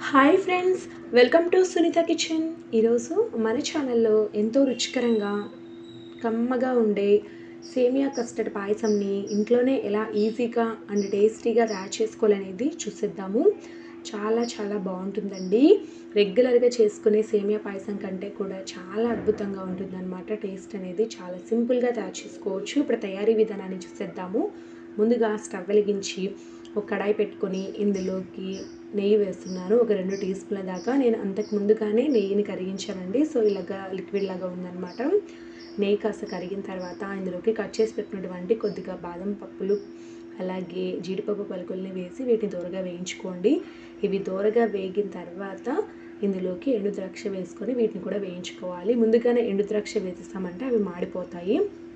hi friends welcome to Sunitha kitchen ఈరోజు మన ఛానల్లో ఎంతో రుచికరంగా కమ్మగా ఉండే సేమియా కస్టర్డ్ పాయసంని ఇంట్లోనే ఎలా ఈజీగా అండ్ టేస్టీగా తయారు చేసుకోవాలనేది చూసేద్దాము చాలా చాలా బాగుంటుందండి రెగ్యులర్గా చేసుకునే సేమియా పాయసం కంటే కూడా చాలా అద్భుతంగా ఉంటుందన్నమాట టేస్ట్ అనేది చాలా సింపుల్గా తయారు చేసుకోవచ్చు ఇప్పుడు తయారీ విధానాన్ని చూసేద్దాము ముందుగా స్టవ్ వెలిగించి ఒక కడాయి పెట్టుకొని ఇందులోకి నెయ్యి వేస్తున్నాను ఒక రెండు టీ స్పూన్ల దాకా నేను అంతకు ముందుగానే నెయ్యిని కరిగించానండి సో ఇలాగా లిక్విడ్ లాగా ఉందన్నమాట నెయ్యి కాస్త కరిగిన తర్వాత ఇందులోకి కట్ చేసి పెట్టినటువంటి కొద్దిగా బాదం పప్పులు అలాగే జీడిపప్పు పలుకుల్ని వేసి వీటిని దూరగా వేయించుకోండి ఇవి దూరగా వేగిన తర్వాత ఇందులోకి ఎండు ద్రాక్ష వేసుకొని వీటిని కూడా వేయించుకోవాలి ముందుగానే ఎండు ద్రాక్ష వేసేస్తామంటే అవి మాడిపోతాయి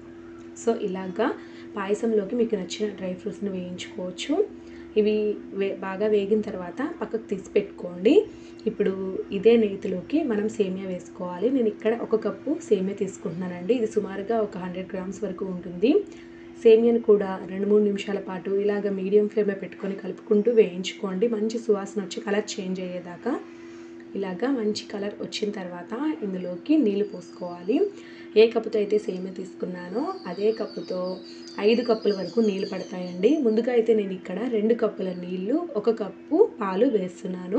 సో ఇలాగా పాయసంలోకి మీకు నచ్చిన డ్రై ఫ్రూట్స్ని వేయించుకోవచ్చు ఇవి వే బాగా వేగిన తర్వాత పక్కకు తీసి పెట్టుకోండి ఇప్పుడు ఇదే నేతిలోకి మనం సేమియా వేసుకోవాలి నేను ఇక్కడ ఒక కప్పు సేమియా తీసుకుంటున్నానండి ఇది సుమారుగా ఒక హండ్రెడ్ గ్రామ్స్ వరకు ఉంటుంది సేమియాను కూడా రెండు మూడు నిమిషాల పాటు ఇలాగ మీడియం ఫ్లేమ్లో పెట్టుకొని కలుపుకుంటూ వేయించుకోండి మంచి సువాసన వచ్చి కలర్ చేంజ్ అయ్యేదాకా ఇలాగా మంచి కలర్ వచ్చిన తర్వాత ఇందులోకి నీళ్లు పోసుకోవాలి ఏ కప్పుతో అయితే సేమియా తీసుకున్నానో అదే కప్పుతో ఐదు కప్పుల వరకు నీళ్ళు పడతాయండి ముందుగా అయితే నేను ఇక్కడ రెండు కప్పుల నీళ్ళు ఒక కప్పు పాలు వేస్తున్నాను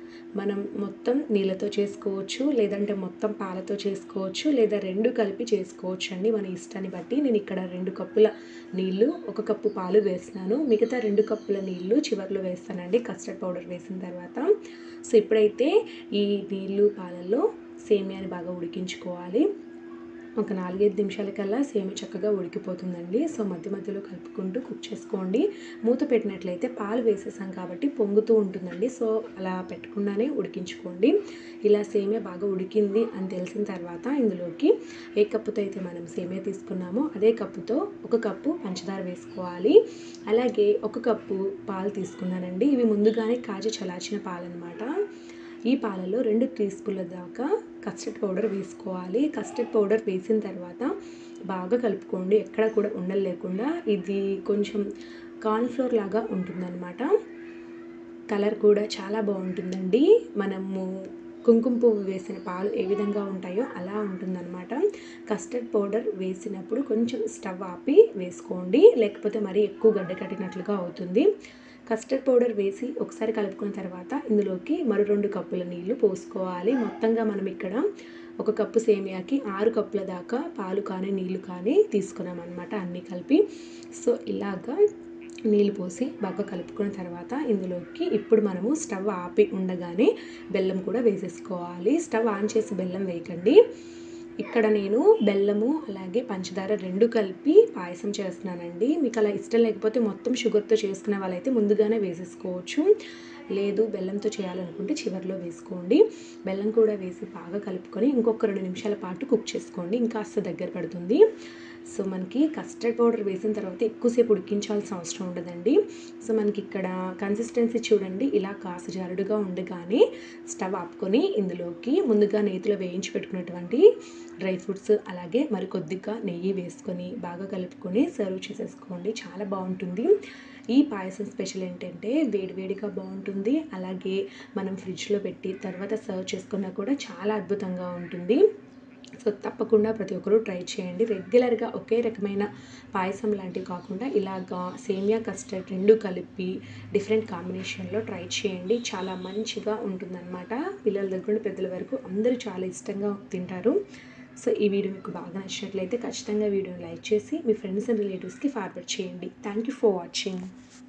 మనం మొత్తం నీళ్ళతో చేసుకోవచ్చు లేదంటే మొత్తం పాలతో చేసుకోవచ్చు లేదా రెండు కలిపి చేసుకోవచ్చు అండి మన ఇష్టాన్ని బట్టి నేను ఇక్కడ రెండు కప్పుల నీళ్ళు ఒక కప్పు పాలు వేస్తున్నాను మిగతా రెండు కప్పుల నీళ్ళు చివరిలో వేస్తానండి కస్టర్డ్ పౌడర్ వేసిన తర్వాత సో ఇప్పుడైతే ఈ నీళ్ళు పాలల్లో సేమియాని బాగా ఉడికించుకోవాలి ఒక నాలుగైదు నిమిషాల కల్లా సేమి చక్కగా ఉడికిపోతుందండి సో మధ్య మధ్యలో కలుపుకుంటూ కుక్ చేసుకోండి మూత పెట్టినట్లయితే పాలు వేసేసాం కాబట్టి పొంగుతూ ఉంటుందండి సో అలా పెట్టకుండానే ఉడికించుకోండి ఇలా సేమియా బాగా ఉడికింది అని తెలిసిన తర్వాత ఇందులోకి ఏ కప్పుతో అయితే మనం సేమియా తీసుకున్నామో అదే కప్పుతో ఒక కప్పు పంచదార వేసుకోవాలి అలాగే ఒక కప్పు పాలు తీసుకున్నానండి ఇవి ముందుగానే కాచి చలార్చిన పాలన్నమాట ఈ పాలలో రెండు టీ స్పూన్ల దాకా కస్టర్డ్ పౌడర్ వేసుకోవాలి కస్టర్డ్ పౌడర్ వేసిన తర్వాత బాగా కలుపుకోండి ఎక్కడ కూడా ఉండలు లేకుండా ఇది కొంచెం కార్న్ఫ్లోర్ లాగా ఉంటుందన్నమాట కలర్ కూడా చాలా బాగుంటుందండి మనము కుంకుమ పువ్వు వేసిన పాలు ఏ విధంగా ఉంటాయో అలా ఉంటుందన్నమాట కస్టర్డ్ పౌడర్ వేసినప్పుడు కొంచెం స్టవ్ ఆపి వేసుకోండి లేకపోతే మరీ ఎక్కువ గడ్డ కట్టినట్లుగా అవుతుంది కస్టర్డ్ పౌడర్ వేసి ఒకసారి కలుపుకున్న తర్వాత ఇందులోకి మరో రెండు కప్పుల నీళ్లు పోసుకోవాలి మొత్తంగా మనం ఇక్కడ ఒక కప్పు సేమియాకి ఆరు కప్పుల దాకా పాలు కానీ నీళ్లు కానీ తీసుకున్నాం అనమాట అన్నీ కలిపి సో ఇలాగా నీళ్ళు పోసి బాగా కలుపుకున్న తర్వాత ఇందులోకి ఇప్పుడు మనము స్టవ్ ఆపి ఉండగానే బెల్లం కూడా వేసేసుకోవాలి స్టవ్ ఆన్ చేసి బెల్లం వేయకండి ఇక్కడ నేను బెల్లము అలాగే పంచదార రెండు కలిపి పాయసం చేస్తున్నానండి మీకు అలా ఇష్టం లేకపోతే మొత్తం షుగర్తో చేసుకునే వాళ్ళైతే ముందుగానే వేసేసుకోవచ్చు లేదు బెల్లంతో చేయాలనుకుంటే చివరిలో వేసుకోండి బెల్లం కూడా వేసి బాగా కలుపుకొని ఇంకొక రెండు నిమిషాల పాటు కుక్ చేసుకోండి ఇంకాస్త దగ్గర పడుతుంది సో మనకి కస్టర్డ్ పౌడర్ వేసిన తర్వాత ఎక్కువసేపు ఉడికించాల్సిన అవసరం ఉండదండి సో మనకి ఇక్కడ కన్సిస్టెన్సీ చూడండి ఇలా కాస్త జారుడుగా ఉండగానే స్టవ్ ఆపుకొని ఇందులోకి ముందుగా నేతిలో వేయించి పెట్టుకున్నటువంటి డ్రై ఫ్రూట్స్ అలాగే మరి కొద్దిగా నెయ్యి వేసుకొని బాగా కలుపుకొని సర్వ్ చేసేసుకోండి చాలా బాగుంటుంది ఈ పాయసం స్పెషల్ ఏంటంటే వేడివేడిగా బాగుంటుంది అలాగే మనం ఫ్రిడ్జ్లో పెట్టి తర్వాత సర్వ్ చేసుకున్నా కూడా చాలా అద్భుతంగా ఉంటుంది సో తప్పకుండా ప్రతి ఒక్కరూ ట్రై చేయండి రెగ్యులర్గా ఒకే రకమైన పాయసం లాంటివి కాకుండా ఇలాగా సేమియా కస్టర్డ్ రెండు కలిపి డిఫరెంట్ కాంబినేషన్లో ట్రై చేయండి చాలా మంచిగా ఉంటుందన్నమాట పిల్లల దగ్గర నుండి పెద్దల వరకు అందరూ చాలా ఇష్టంగా తింటారు సో ఈ వీడియో మీకు బాగా నచ్చినట్లయితే ఖచ్చితంగా వీడియోని లైక్ చేసి మీ ఫ్రెండ్స్ అండ్ రిలేటివ్స్కి ఫార్వర్డ్ చేయండి థ్యాంక్ యూ ఫర్ వాచింగ్